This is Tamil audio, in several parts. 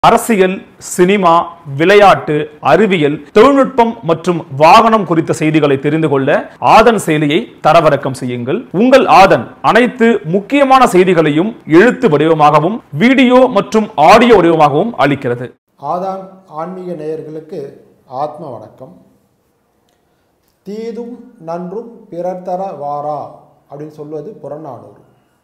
அரசியல் சினிமா விளையாட்டு அறிவியல் தொழில்நுட்பம் மற்றும் வாகனம் குறித்த செய்திகளை தெரிந்து கொள்ள ஆதன் செயலியை தரவிறக்கம் செய்யுங்கள் உங்கள் ஆதன் அனைத்து முக்கியமான செய்திகளையும் எழுத்து வடிவமாகவும் வீடியோ மற்றும் ஆடியோ வடிவமாகவும் அளிக்கிறது ஆதான் ஆன்மீக நேயர்களுக்கு ஆத்ம வணக்கம் தீதும் நன்றும் பிறர் தர வாரா அப்படின்னு சொல்வது புறநானூறு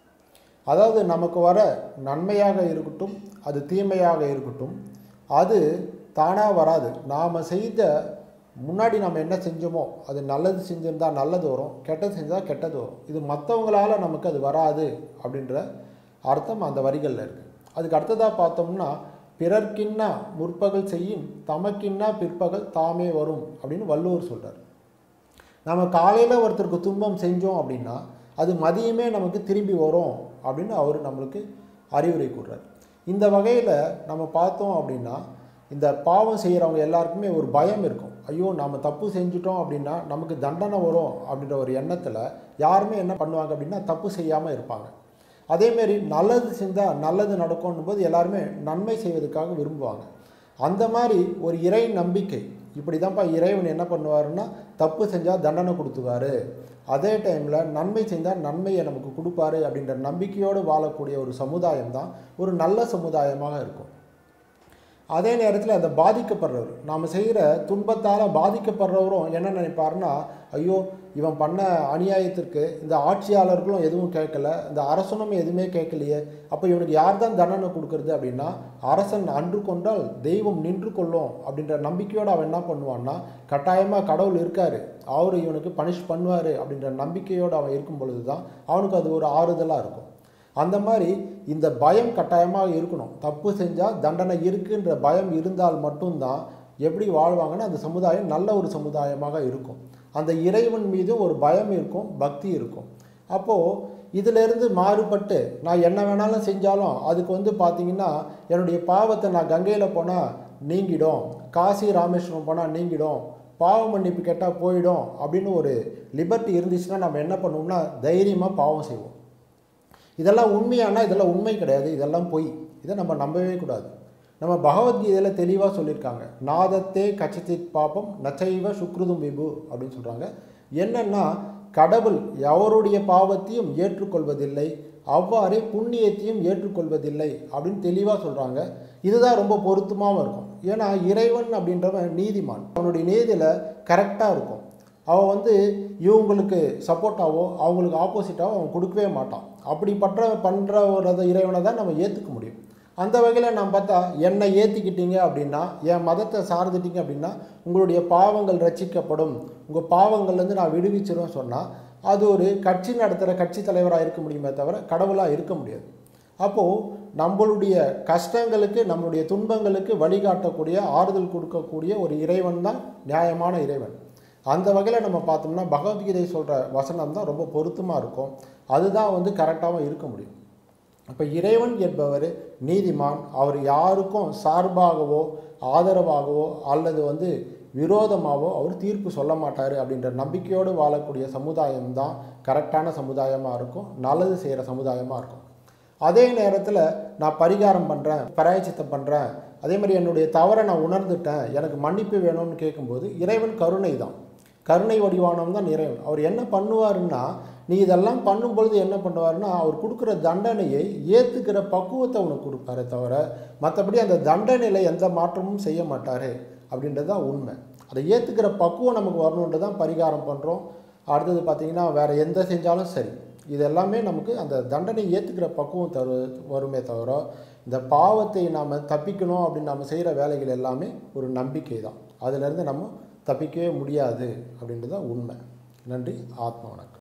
அதாவது நமக்கு வர நன்மையாக இருக்கட்டும் அது தீமையாக இருக்கட்டும் அது தானாக வராது நாம் செய்த முன்னாடி நம்ம என்ன செஞ்சோமோ அது நல்லது செஞ்சிருந்தா நல்லது வரும் கெட்டது செஞ்சால் கெட்டது வரும் இது மற்றவங்களால நமக்கு அது வராது அப்படின்ற அர்த்தம் அந்த வரிகளில் இருக்குது அதுக்கு அடுத்ததாக பார்த்தோம்னா பிறர்க்கின்னா முற்பகல் செய்யும் தமக்கின்னா பிற்பகல் தாமே வரும் அப்படின்னு வள்ளுவர் சொல்கிறார் நம்ம காலையில் ஒருத்தருக்கு துன்பம் செஞ்சோம் அப்படின்னா அது மதியமே நமக்கு திரும்பி வரும் அப்படின்னு அவர் நம்மளுக்கு அறிவுரை கூறுறார் இந்த வகையில் நம்ம பார்த்தோம் அப்படின்னா இந்த பாவம் செய்கிறவங்க எல்லாருக்குமே ஒரு பயம் இருக்கும் ஐயோ நாம் தப்பு செஞ்சுட்டோம் அப்படின்னா நமக்கு தண்டனை வரும் அப்படின்ற ஒரு எண்ணத்தில் யாருமே என்ன பண்ணுவாங்க அப்படின்னா தப்பு செய்யாமல் இருப்பாங்க அதேமாரி நல்லது செஞ்சால் நல்லது நடக்கும்னும் போது எல்லாருமே நன்மை செய்வதற்காக விரும்புவாங்க அந்த மாதிரி ஒரு இறை நம்பிக்கை இப்படி தான்ப்பா இறைவன் என்ன பண்ணுவாருன்னா தப்பு செஞ்சால் தண்டனை கொடுத்துவாரு அதே டைமில் நன்மை செஞ்சால் நன்மையை நமக்கு கொடுப்பாரு அப்படின்ற நம்பிக்கையோடு வாழக்கூடிய ஒரு சமுதாயம் தான் ஒரு நல்ல சமுதாயமாக இருக்கும் அதே நேரத்தில் அந்த பாதிக்கப்படுறவர் நாம் செய்கிற துன்பத்தால் பாதிக்கப்படுறவரும் என்ன நினைப்பாருன்னா ஐயோ இவன் பண்ண அநியாயத்திற்கு இந்த ஆட்சியாளர்களும் எதுவும் கேட்கல இந்த அரசனும் எதுவுமே கேட்கலையே அப்போ இவனுக்கு யார் தான் தண்டனை கொடுக்கறது அப்படின்னா அரசன் அன்று கொண்டால் தெய்வம் நின்று கொள்ளும் அப்படின்ற நம்பிக்கையோடு அவன் என்ன பண்ணுவான்னா கட்டாயமாக கடவுள் இருக்கார் அவர் இவனுக்கு பனிஷ் பண்ணுவார் அப்படின்ற நம்பிக்கையோடு அவன் இருக்கும் பொழுது தான் அவனுக்கு அது ஒரு ஆறுதலாக இருக்கும் அந்த மாதிரி இந்த பயம் கட்டாயமாக இருக்கணும் தப்பு செஞ்சால் தண்டனை இருக்குன்ற பயம் இருந்தால் மட்டும்தான் எப்படி வாழ்வாங்கன்னா அந்த சமுதாயம் நல்ல ஒரு சமுதாயமாக இருக்கும் அந்த இறைவன் மீது ஒரு பயம் இருக்கும் பக்தி இருக்கும் அப்போது இதிலிருந்து மாறுபட்டு நான் என்ன வேணாலும் செஞ்சாலும் அதுக்கு வந்து பார்த்திங்கன்னா என்னுடைய பாவத்தை நான் கங்கையில் போனால் நீங்கிடும் காசி ராமேஸ்வரம் போனால் நீங்கிடும் பாவ மன்னிப்பு கேட்டால் போயிடும் அப்படின்னு ஒரு லிபர்ட்டி இருந்துச்சுன்னா நம்ம என்ன பண்ணுவோம்னா தைரியமாக பாவம் செய்வோம் இதெல்லாம் உண்மையானா இதெல்லாம் உண்மை கிடையாது இதெல்லாம் பொய் இதை நம்ம நம்பவே கூடாது நம்ம பகவத்கீதையில் தெளிவாக சொல்லியிருக்காங்க நாதத்தே கச்சித்தித் பாப்பம் நச்சைவ சுக்ருதும் விபு அப்படின்னு சொல்கிறாங்க என்னென்னா கடவுள் எவருடைய பாவத்தையும் ஏற்றுக்கொள்வதில்லை அவ்வாறே புண்ணியத்தையும் ஏற்றுக்கொள்வதில்லை அப்படின்னு தெளிவாக சொல்கிறாங்க இதுதான் ரொம்ப பொருத்தமாகவும் இருக்கும் ஏன்னா இறைவன் அப்படின்றவன் நீதிமான் அவனுடைய நீதியில் கரெக்டாக இருக்கும் அவன் வந்து இவங்களுக்கு சப்போர்ட்டாவோ அவங்களுக்கு ஆப்போசிட்டாவோ அவன் கொடுக்கவே மாட்டான் அப்படி பற்ற பண்ணுற ஒரு இறைவனை தான் நம்ம ஏற்றுக்க முடியும் அந்த வகையில் நான் பார்த்தா என்னை ஏற்றிக்கிட்டீங்க அப்படின்னா என் மதத்தை சார்ந்துட்டீங்க அப்படின்னா உங்களுடைய பாவங்கள் ரட்சிக்கப்படும் உங்கள் பாவங்கள்லேருந்து நான் விடுவிச்சிருவேன் சொன்னால் அது ஒரு கட்சி நடத்துகிற கட்சி தலைவராக இருக்க முடியுமே தவிர கடவுளாக இருக்க முடியாது அப்போது நம்மளுடைய கஷ்டங்களுக்கு நம்மளுடைய துன்பங்களுக்கு வழிகாட்டக்கூடிய ஆறுதல் கொடுக்கக்கூடிய ஒரு இறைவன் தான் நியாயமான இறைவன் அந்த வகையில் நம்ம பார்த்தோம்னா பகவத்கீதை சொல்கிற வசனம் தான் ரொம்ப பொருத்தமாக இருக்கும் அதுதான் வந்து கரெக்டாகவும் இருக்க முடியும் இப்போ இறைவன் என்பவர் நீதிமான் அவர் யாருக்கும் சார்பாகவோ ஆதரவாகவோ அல்லது வந்து விரோதமாகவோ அவர் தீர்ப்பு சொல்ல மாட்டார் அப்படின்ற நம்பிக்கையோடு வாழக்கூடிய சமுதாயம் தான் கரெக்டான சமுதாயமாக இருக்கும் நல்லது செய்கிற சமுதாயமாக இருக்கும் அதே நேரத்தில் நான் பரிகாரம் பண்ணுறேன் பராயச்சித்தம் பண்ணுறேன் அதே மாதிரி என்னுடைய தவறை நான் உணர்ந்துட்டேன் எனக்கு மன்னிப்பு வேணும்னு கேட்கும்போது இறைவன் கருணை தான் கருணை வடிவானம் தான் இறைவன் அவர் என்ன பண்ணுவாருன்னா நீ இதெல்லாம் பண்ணும்பொழுது என்ன பண்ணுவாருன்னா அவர் கொடுக்குற தண்டனையை ஏற்றுக்கிற பக்குவத்தை உனக்கு கொடுப்பாரே தவிர மற்றபடி அந்த தண்டனையில் எந்த மாற்றமும் செய்ய மாட்டார் அப்படின்றது தான் உண்மை அதை ஏற்றுக்கிற பக்குவம் நமக்கு வரணுன்றது தான் பரிகாரம் பண்ணுறோம் அடுத்தது பார்த்திங்கன்னா வேறு எந்த செஞ்சாலும் சரி இது எல்லாமே நமக்கு அந்த தண்டனை ஏற்றுக்கிற பக்குவம் தரு வருமே தவிர இந்த பாவத்தை நாம் தப்பிக்கணும் அப்படின்னு நம்ம செய்கிற வேலைகள் எல்லாமே ஒரு நம்பிக்கை தான் அதிலேருந்து நம்ம தப்பிக்கவே முடியாது அப்படின்றது தான் உண்மை நன்றி ஆத்ம வணக்கம்